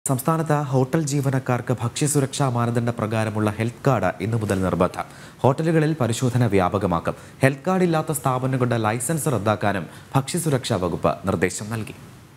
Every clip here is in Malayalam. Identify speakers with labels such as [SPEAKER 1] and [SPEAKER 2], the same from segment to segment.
[SPEAKER 1] സംസ്ഥാനത്ത് ഹോട്ടൽ ജീവനക്കാർക്ക് ഭക്ഷ്യസുരക്ഷാ മാനദണ്ഡ പ്രകാരമുള്ള ഹെൽത്ത് കാർഡ് ഇന്നു മുതൽ നിർബന്ധം ഹോട്ടലുകളിൽ പരിശോധന വ്യാപകമാക്കും ഹെൽത്ത് കാർഡ് ഇല്ലാത്ത സ്ഥാപനങ്ങളുടെ ലൈസൻസ് റദ്ദാക്കാനും ഭക്ഷ്യസുരക്ഷാ വകുപ്പ് നിർദ്ദേശം നൽകി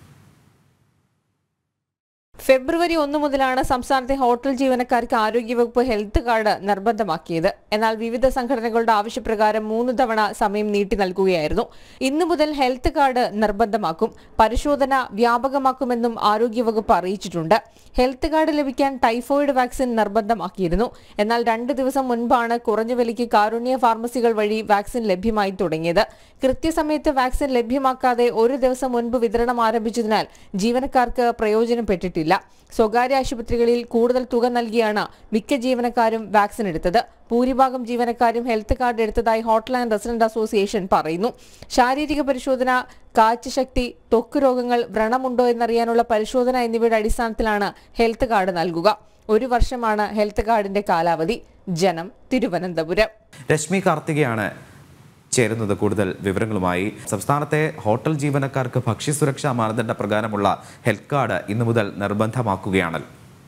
[SPEAKER 2] ഫെബ്രുവരി ഒന്ന് മുതലാണ് സംസ്ഥാനത്തെ ഹോട്ടൽ ജീവനക്കാർക്ക് ആരോഗ്യവകുപ്പ് ഹെൽത്ത് കാർഡ് നിർബന്ധമാക്കിയത് എന്നാൽ വിവിധ സംഘടനകളുടെ ആവശ്യപ്രകാരം മൂന്ന് തവണ സമയം നീട്ടി നൽകുകയായിരുന്നു ഇന്നു മുതൽ ഹെൽത്ത് കാർഡ് നിർബന്ധമാക്കും പരിശോധന വ്യാപകമാക്കുമെന്നും ആരോഗ്യവകുപ്പ് അറിയിച്ചിട്ടുണ്ട് ഹെൽത്ത് കാർഡ് ലഭിക്കാൻ ടൈഫോയിഡ് വാക്സിൻ നിർബന്ധമാക്കിയിരുന്നു എന്നാൽ രണ്ട് ദിവസം മുൻപാണ് കുറഞ്ഞ വിലയ്ക്ക് കാരുണ്യ ഫാർമസികൾ വഴി വാക്സിൻ ലഭ്യമായി തുടങ്ങിയത് കൃത്യസമയത്ത് വാക്സിൻ ലഭ്യമാക്കാതെ ഒരു ദിവസം മുൻപ് വിതരണം ആരംഭിച്ചതിനാൽ ജീവനക്കാർക്ക് പ്രയോജനപ്പെട്ടിട്ടില്ല സ്വകാര്യ ആശുപത്രികളിൽ കൂടുതൽ തുക നൽകിയാണ് മിക്ക ജീവനക്കാരും വാക്സിൻ എടുത്തത് ഭൂരിഭാഗം ജീവനക്കാരും ഹെൽത്ത് കാർഡ് എടുത്തതായി ഹോട്ടൽ ആൻഡ് റെസിഡന്റ് അസോസിയേഷൻ പറയുന്നു ശാരീരിക പരിശോധന കാഴ്ചശക്തി ത്വക്ക് രോഗങ്ങൾ വ്രണമുണ്ടോ എന്നറിയാനുള്ള പരിശോധന എന്നിവയുടെ അടിസ്ഥാനത്തിലാണ് ഹെൽത്ത് കാർഡ് നൽകുക ഒരു വർഷമാണ് ഹെൽത്ത് കാർഡിന്റെ കാലാവധി ജനം തിരുവനന്തപുരം
[SPEAKER 1] രശ്മി കാർത്തികയാണ് ചേരുന്നത് കൂടുതൽ വിവരങ്ങളുമായി സംസ്ഥാനത്തെ ഹോട്ടൽ ജീവനക്കാർക്ക് ഭക്ഷ്യസുരക്ഷാ മാനദണ്ഡ പ്രകാരമുള്ള ഹെൽത്ത് കാർഡ് ഇന്നു മുതൽ നിർബന്ധമാക്കുകയാണല്ലോ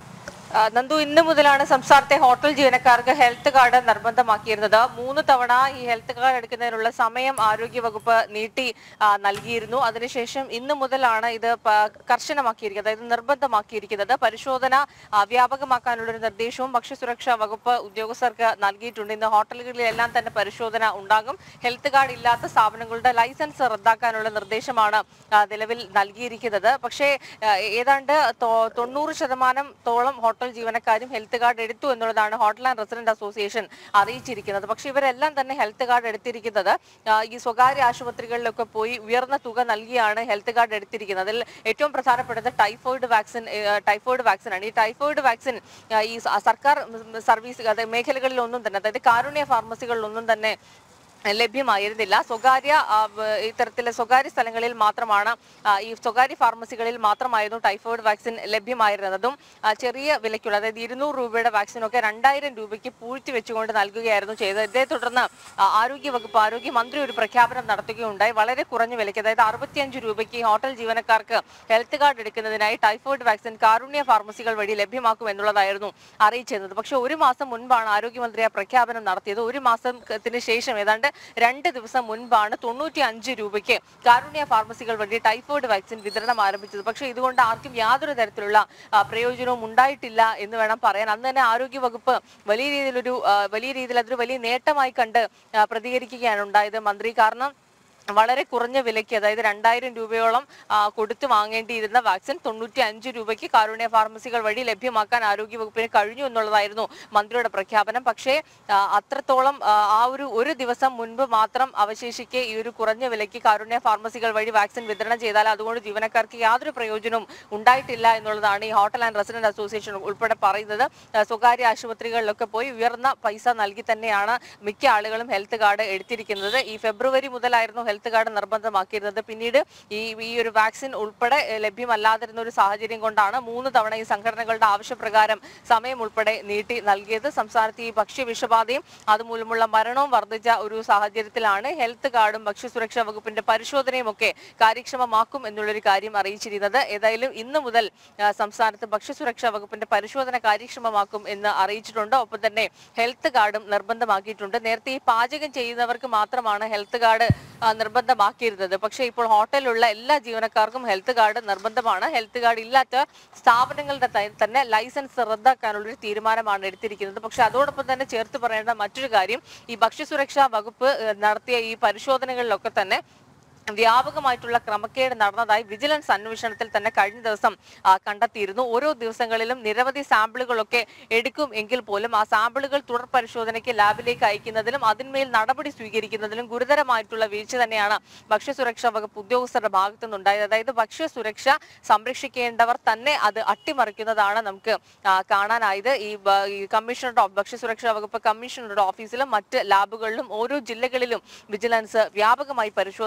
[SPEAKER 2] ആ, നന്ദു ഇന്ന് മുതലാണ് സംസ്ഥാനത്തെ ഹോട്ടൽ ജീവനക്കാർക്ക് ഹെൽത്ത് കാർഡ് നിർബന്ധമാക്കിയിരുന്നത് മൂന്ന് തവണ ഈ ഹെൽത്ത് കാർഡ് എടുക്കുന്നതിനുള്ള സമയം ആരോഗ്യ വകുപ്പ് നീട്ടി ആ, നൽകിയിരുന്നു അതിനുശേഷം ഇന്ന് മുതലാണ് ഇത് പ- കർശനമാക്കിയിരിക്കുന്നത് അതായത് നിർബന്ധമാക്കിയിരിക്കുന്നത് പരിശോധന ആ, വ്യാപകമാക്കാനുള്ള ഒരു നിർദ്ദേശവും ഭക്ഷ്യസുരക്ഷാ വകുപ്പ് ഉദ്യോഗസ്ഥർക്ക് നൽകിയിട്ടുണ്ട് ഇന്ന് ഹോട്ടലുകളിലെല്ലാം തന്നെ പരിശോധന ഉണ്ടാകും ഹെൽത്ത് കാർഡ് ഇല്ലാത്ത സ്ഥാപനങ്ങളുടെ ലൈസൻസ് റദ്ദാക്കാനുള്ള നിർദ്ദേശമാണ് ആ, നിലവിൽ നൽകിയിരിക്കുന്നത് പക്ഷേ ആ, ഏതാണ്ട് തൊ- തൊണ്ണൂറ് ശതമാനത്തോളം ഹോട്ടൽ ജീവനക്കാരും ഹെൽത്ത് കാർഡ് എടുത്തു എന്നുള്ളതാണ് ഹോട്ടൽ ആൻഡ് റെസിഡന്റ് അസോസിയേഷൻ അറിയിച്ചിരിക്കുന്നത് പക്ഷേ ഇവരെല്ലാം തന്നെ ഹെൽത്ത് കാർഡ് എടുത്തിരിക്കുന്നത് ആ, ഈ സ്വകാര്യ ആശുപത്രികളിലൊക്കെ പോയി ഉയർന്ന തുക നൽകിയാണ് ഹെൽത്ത് കാർഡ് എടുത്തിരിക്കുന്നത് അതിൽ ഏറ്റവും പ്രധാനപ്പെട്ടത് ടൈഫോയിഡ് വാക്സിൻ ഏ, ടൈഫോയിഡ് വാക്സിൻ ആണ് ഈ ടൈഫോയിഡ് വാക്സിൻ ആ, ഈ സ- സർക്കാർ സർവീസ് അതായത് മേഖലകളിലൊന്നും തന്നെ അതായത് കാരുണ്യ ഫാർമസികളിലൊന്നും തന്നെ ലഭ്യമായിരുന്നില്ല സ്വകാര്യ ആ, വ- ഇത്തരത്തിലെ സ്വകാര്യ സ്ഥലങ്ങളിൽ മാത്രമാണ് ആ, ഈ സ്വകാര്യ ഫാർമസികളിൽ മാത്രമായിരുന്നു ടൈഫോയിഡ് വാക്സിൻ ലഭ്യമായിരുന്നതും ആ, ചെറിയ വിലയ്ക്കുള്ള അതായത് ഇരുന്നൂറ് രൂപയുടെ വാക്സിനൊക്കെ രണ്ടായിരം രൂപയ്ക്ക് പൂഴ്ത്തി വെച്ചുകൊണ്ട് നൽകുകയായിരുന്നു ചെയ്തത് ഇതേ തുടർന്ന് ആ, ആരോഗ്യ വകുപ്പ് ആരോഗ്യമന്ത്രി ഒരു പ്രഖ്യാപനം നടത്തുകയുണ്ടായി വളരെ കുറഞ്ഞ വിലയ്ക്ക് അതായത് അറുപത്തിയഞ്ച് രൂപയ്ക്ക് ഹോട്ടൽ ജീവനക്കാർക്ക് ഹെൽത്ത് കാർഡ് എടുക്കുന്നതിനായി ടൈഫോയിഡ് വാക്സിൻ കാരുണ്യ ഫാർമസികൾ വഴി ലഭ്യമാക്കും എന്നുള്ളതായിരുന്നു അറിയിച്ചിരുന്നത് പക്ഷേ ഒരു മാസം മുൻപാണ് ആരോഗ്യമന്ത്രി ആ പ്രഖ്യാപനം നടത്തിയത് ഒരു മാസത്തിന് ശേഷം ഏതാണ്ട് രണ്ട് ദിവസം മുൻപാണ് തൊണ്ണൂറ്റി അഞ്ച് രൂപയ്ക്ക് കാരുണ്യ ഫാർമസികൾ വഴി ടൈഫോയിഡ് വാക്സിൻ വിതരണം ആരംഭിച്ചത് പക്ഷേ ഇതുകൊണ്ട് ആർക്കും യാതൊരു തരത്തിലുള്ള ആ, പ്രയോജനവും ഉണ്ടായിട്ടില്ല എന്ന് വേണം പറയാൻ അന്ന് തന്നെ ആരോഗ്യ വകുപ്പ് വലിയ രീതിയിലൊരു ആ, വലിയ രീതിയിൽ അതൊരു വലിയ നേട്ടമായി കണ്ട് ആ, പ്രതികരിക്കുകയാണ് ഉണ്ടായത് മന്ത്രി കാരണം വളരെ കുറഞ്ഞ വിലയ്ക്ക് അതായത് രണ്ടായിരം രൂപയോളം ആ, കൊടുത്ത് വാങ്ങേണ്ടിയിരുന്ന വാക്സിൻ തൊണ്ണൂറ്റി അഞ്ച് രൂപയ്ക്ക് കാരുണ്യ ഫാർമസികൾ വഴി ലഭ്യമാക്കാൻ ആരോഗ്യവകുപ്പിന് കഴിഞ്ഞു എന്നുള്ളതായിരുന്നു മന്ത്രിയുടെ പ്രഖ്യാപനം പക്ഷേ ആ, അത്രത്തോളം ആ, ആ ഒരു ഒരു ദിവസം മുൻപ് മാത്രം അവശേഷിക്കെ ഈ ഒരു കുറഞ്ഞ വിലയ്ക്ക് കാരുണ്യ ഫാർമസികൾ വഴി വാക്സിൻ വിതരണം ചെയ്താൽ അതുകൊണ്ട് ജീവനക്കാർക്ക് യാതൊരു പ്രയോജനവും ഉണ്ടായിട്ടില്ല എന്നുള്ളതാണ് ഈ ഹോട്ടൽ ആൻഡ് റെസിഡന്റ് അസോസിയേഷൻ ഉൾപ്പെടെ പറയുന്നത് ആ, സ്വകാര്യ ആശുപത്രികളിലൊക്കെ പോയി ഉയർന്ന പൈസ നൽകി തന്നെയാണ് മിക്ക ആളുകളും ഹെൽത്ത് കാർഡ് എടുത്തിരിക്കുന്നത് ഈ ഫെബ്രുവരി മുതലായിരുന്നു ഹെൽത്ത് കാർഡ് നിർബന്ധമാക്കിയിരുന്നത് പിന്നീട് ഈ ഈ ഒരു വാക്സിൻ ഉൾപ്പെടെ ഏഹ്, ലഭ്യമല്ലാതിരുന്ന ഒരു സാഹചര്യം കൊണ്ടാണ് മൂന്ന് തവണ ഈ സംഘടനകളുടെ ആവശ്യപ്രകാരം സമയം ഉൾപ്പെടെ നീട്ടി നൽകിയത് സംസ്ഥാനത്ത് ഈ ഭക്ഷ്യവിഷബാധയും അതുമൂലമുള്ള മരണവും വർദ്ധിച്ച ഒരു സാഹചര്യത്തിലാണ് ഹെൽത്ത് കാർഡും ഭക്ഷ്യസുരക്ഷാ വകുപ്പിന്റെ പരിശോധനയും ഒക്കെ കാര്യക്ഷമമാക്കും എന്നുള്ളൊരു കാര്യം അറിയിച്ചിരുന്നത് ഏതായാലും ഇന്ന് മുതൽ ആ, സംസ്ഥാനത്ത് ഭക്ഷ്യസുരക്ഷാ വകുപ്പിന്റെ പരിശോധന കാര്യക്ഷമമാക്കും എന്ന് അറിയിച്ചിട്ടുണ്ട് ഒപ്പം തന്നെ ഹെൽത്ത് കാർഡും നിർബന്ധമാക്കിയിട്ടുണ്ട് നേരത്തെ ഈ പാചകം ചെയ്യുന്നവർക്ക് മാത്രമാണ് ഹെൽത്ത് കാർഡ് ആ, നിർബന്ധമാക്കിയിരുന്നത് പക്ഷേ ഇപ്പോൾ ഹോട്ടലിലുള്ള എല്ലാ ജീവനക്കാർക്കും ഹെൽത്ത് കാർഡ് നിർബന്ധമാണ് ഹെൽത്ത് കാർഡ് ഇല്ലാത്ത സ്ഥാപനങ്ങളുടെ ത- തന്നെ ലൈസൻസ് റദ്ദാക്കാനുള്ള ഒരു തീരുമാനമാണ് എടുത്തിരിക്കുന്നത് പക്ഷെ അതോടൊപ്പം തന്നെ ചേർത്ത് പറയേണ്ട മറ്റൊരു കാര്യം ഈ ഭക്ഷ്യസുരക്ഷാ വകുപ്പ് ഏഹ്, നടത്തിയ ഈ പരിശോധനകളിലൊക്കെ തന്നെ വ്യാപകമായിട്ടുള്ള ക്രമക്കേട് നടന്നതായി വിജിലൻസ് അന്വേഷണത്തിൽ തന്നെ കഴിഞ്ഞ ദിവസം ആ, കണ്ടെത്തിയിരുന്നു ഓരോ ദിവസങ്ങളിലും നിരവധി സാമ്പിളുകളൊക്കെ എടുക്കും എങ്കിൽ പോലും ആ സാമ്പിളുകൾ തുടർ പരിശോധനയ്ക്ക് ലാബിലേക്ക് അയക്കുന്നതിലും അതിന്മേൽ നടപടി സ്വീകരിക്കുന്നതിലും ഗുരുതരമായിട്ടുള്ള വീഴ്ച തന്നെയാണ് ഭക്ഷ്യസുരക്ഷാ വകുപ്പ് ഉദ്യോഗസ്ഥരുടെ ഭാഗത്തു നിന്നുണ്ടായത് അതായത് ഭക്ഷ്യസുരക്ഷ സംരക്ഷിക്കേണ്ടവർ തന്നെ അത് അട്ടിമറിക്കുന്നതാണ് നമുക്ക് ആ, കാണാനായത് ഈ ബ- ഈ കമ്മീഷണറുടെ ഓഫ്- ഭക്ഷ്യസുരക്ഷാ വകുപ്പ് കമ്മീഷണറുടെ ഓഫീസിലും മറ്റ് ലാബുകളിലും ഓരോ ജില്ലകളിലും വിജിലൻസ് വ്യാപകമായി പരിശോധന നടത്തിയിരുന്നു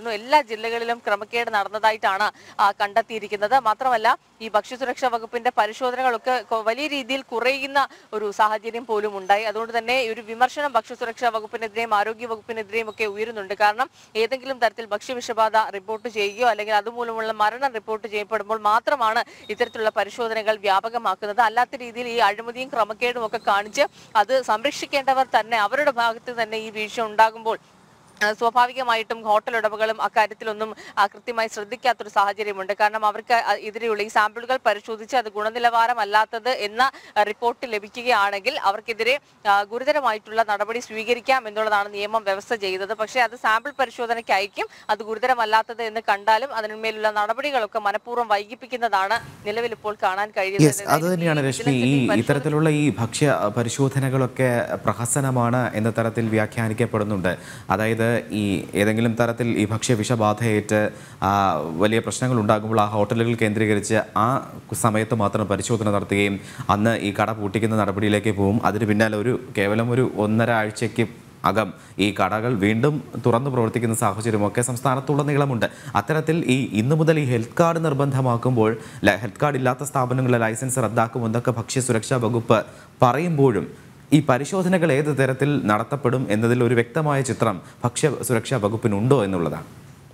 [SPEAKER 2] കാർഡിനും എല്ലാ ജില്ലകളിലും ക്രമക്കേട് നടന്നതായിട്ടാണ് ആ, കണ്ടെത്തിയിരിക്കുന്നത് മാത്രമല്ല ഈ ഭക്ഷ്യസുരക്ഷാ വകുപ്പിന്റെ പരിശോധനകളൊക്കെ കൊ- വലിയ രീതിയിൽ കുറയുന്ന ഒരു സാഹചര്യം പോലും ഉണ്ടായി അതുകൊണ്ട് തന്നെ ഈ ഒരു വിമർശനം ഭക്ഷ്യസുരക്ഷാ വകുപ്പിനെതിരെയും ആരോഗ്യ വകുപ്പിനെതിരെയും ഒക്കെ ഉയരുന്നുണ്ട് കാരണം ഏതെങ്കിലും തരത്തിൽ ഭക്ഷ്യവിഷബാധ റിപ്പോർട്ട് ചെയ്യുകയോ അല്ലെങ്കിൽ അതുമൂലമുള്ള മരണം റിപ്പോർട്ട് ചെയ്യപ്പെടുമ്പോൾ മാത്രമാണ് ഇത്തരത്തിലുള്ള പരിശോധനകൾ വ്യാപകമാക്കുന്നത് അല്ലാത്ത രീതിയിൽ ഈ അഴിമതിയും ക്രമക്കേടും ഒക്കെ കാണിച്ച് അത് സംരക്ഷിക്കേണ്ടവർ തന്നെ അവരുടെ ഭാഗത്ത് തന്നെ ഈ വീഴ്ച ഉണ്ടാകുമ്പോൾ ആ, സ്വാഭാവികമായിട്ടും ഹോട്ടൽ ഉടമകളും അക്കാര്യത്തിലൊന്നും ആ, കൃത്യമായി ശ്രദ്ധിക്കാത്തൊരു സാഹചര്യമുണ്ട് കാരണം അവർക്ക് അ- എതിരെയുള്ള ഈ സാമ്പിളുകൾ പരിശോധിച്ച് അത് ഗുണനിലവാരമല്ലാത്തത് എന്ന ആ, റിപ്പോർട്ട് ലഭിക്കുകയാണെങ്കിൽ അവർക്കെതിരെ ആ, ഗുരുതരമായിട്ടുള്ള നടപടി സ്വീകരിക്കാം എന്നുള്ളതാണ് നിയമം വ്യവസ്ഥ ചെയ്തത് പക്ഷേ അത് സാമ്പിൾ പരിശോധനയ്ക്ക് അയക്കും അത് ഗുരുതരമല്ലാത്തത് എന്ന് കണ്ടാലും അതിന്മേലുള്ള നടപടികളൊക്കെ മനഃപൂർവ്വം വൈകിപ്പിക്കുന്നതാണ് നിലവിൽ ഇപ്പോൾ കാണാൻ കഴിയുന്നത്
[SPEAKER 1] യെസ് അത് തന്നെയാണ് രശ്മി ഈ ഇത്തരത്തിലുള്ള ഈ ഭക്ഷ്യ പരിശോധനകളൊക്കെ പ്രഹസനമാണ് എന്ന തരത്തിൽ വ്യാഖ്യാനിക്കപ്പെടുന്നുണ്ട് അതായത് ഈ ഏതെങ്കിലും തരത്തിൽ ഈ ഭക്ഷ്യ വിഷബാധയേറ്റ് ആ, വലിയ പ്രശ്നങ്ങൾ ഉണ്ടാകുമ്പോൾ ആ ഹോട്ടലുകൾ കേന്ദ്രീകരിച്ച് ആ സമയത്ത് മാത്രം പരിശോധന നടത്തുകയും അന്ന് ഈ കട പൂട്ടിക്കുന്ന നടപടിയിലേക്ക് പോകും അതിന് പിന്നാലെ ഒരു കേവലം ഒരു ഒന്നര ആഴ്ചയ്ക്ക് അകം ഈ കടകൾ വീണ്ടും തുറന്നു പ്രവർത്തിക്കുന്ന സാഹചര്യമൊക്കെ സംസ്ഥാനത്തുടനീളമുണ്ട് അത്തരത്തിൽ ഈ ഇന്നു മുതൽ ഈ ഹെൽത്ത് കാർഡ് നിർബന്ധമാക്കുമ്പോൾ ല- ഹെൽത്ത് കാർഡ് ഇല്ലാത്ത സ്ഥാപനങ്ങളുടെ ലൈസൻസ് റദ്ദാക്കുമെന്നൊക്കെ ഭക്ഷ്യ സുരക്ഷാ വകുപ്പ് പറയുമ്പോഴും ഈ പരിശോധനകൾ ഏത് തരത്തിൽ നടത്തപ്പെടും എന്നതിൽ ഒരു വ്യക്തമായ ചിത്രം ഭക്ഷ്യ സുരക്ഷാ വകുപ്പിനുണ്ടോ എന്നുള്ളതാണ്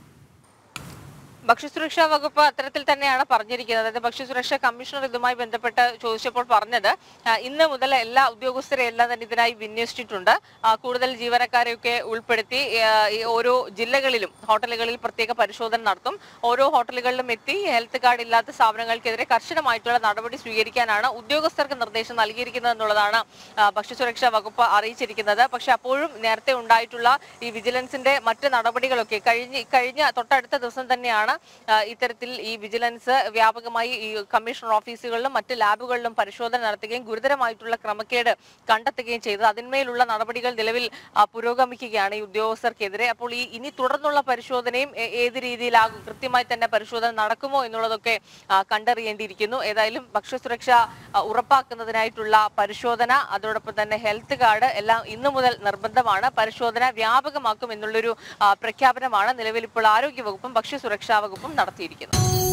[SPEAKER 2] ഭക്ഷ്യസുരക്ഷാ വകുപ്പ് അത്തരത്തിൽ തന്നെയാണ് പറഞ്ഞിരിക്കുന്നത് അതായത് ഭക്ഷ്യസുരക്ഷാ കമ്മീഷണർ ഇതുമായി ബന്ധപ്പെട്ട് ചോദിച്ചപ്പോൾ പറഞ്ഞത് ആ, ഇന്ന് മുതൽ എല്ലാ ഉദ്യോഗസ്ഥരെ എല്ലാം തന്നെ ഇതിനായി വിന്യസിച്ചിട്ടുണ്ട് ആ, കൂടുതൽ ജീവനക്കാരെയൊക്കെ ഉൾപ്പെടുത്തി ആ, ഈ ഓരോ ജില്ലകളിലും ഹോട്ടലുകളിൽ പ്രത്യേക പരിശോധന നടത്തും ഓരോ ഹോട്ടലുകളിലും എത്തി ഹെൽത്ത് കാർഡ് ഇല്ലാത്ത സ്ഥാപനങ്ങൾക്കെതിരെ കർശനമായിട്ടുള്ള നടപടി സ്വീകരിക്കാനാണ് ഉദ്യോഗസ്ഥർക്ക് നിർദ്ദേശം നൽകിയിരിക്കുന്നത് എന്നുള്ളതാണ് ആ, ഭക്ഷ്യസുരക്ഷാ വകുപ്പ് അറിയിച്ചിരിക്കുന്നത് പക്ഷെ അപ്പോഴും നേരത്തെ ഉണ്ടായിട്ടുള്ള ഈ വിജിലൻസിന്റെ മറ്റ് നടപടികളൊക്കെ കഴിഞ്ഞ് കഴിഞ്ഞ തൊട്ടടുത്ത ദിവസം തന്നെയാണ് ആ, ഇത്തരത്തിൽ ഈ വിജിലൻസ് വ്യാപകമായി ഈ കമ്മീഷണർ ഓഫീസുകളിലും മറ്റ് ലാബുകളിലും പരിശോധന നടത്തുകയും ഗുരുതരമായിട്ടുള്ള ക്രമക്കേട് കണ്ടെത്തുകയും ചെയ്തത് അതിന്മേലുള്ള നടപടികൾ നിലവിൽ ആ, പുരോഗമിക്കുകയാണ് ഈ ഉദ്യോഗസ്ഥർക്കെതിരെ അപ്പോൾ ഈ ഇനി തുടർന്നുള്ള പരിശോധനയും ഏ- ഏത് രീതിയിലാകും കൃത്യമായി തന്നെ പരിശോധന നടക്കുമോ എന്നുള്ളതൊക്കെ ആ, കണ്ടറിയേണ്ടിയിരിക്കുന്നു ഏതായാലും ഭക്ഷ്യസുരക്ഷ ആ, ഉറപ്പാക്കുന്നതിനായിട്ടുള്ള പരിശോധന അതോടൊപ്പം തന്നെ ഹെൽത്ത് കാർഡ് എല്ലാം ഇന്നു മുതൽ നിർബന്ധമാണ് പരിശോധന വ്യാപകമാക്കും എന്നുള്ളൊരു ആ, പ്രഖ്യാപനമാണ് നിലവിൽ ഇപ്പോൾ ആരോഗ്യ വകുപ്പും ഭക്ഷ്യസുരക്ഷാ വകുപ്പും നടത്തിയിരിക്കുന്നത്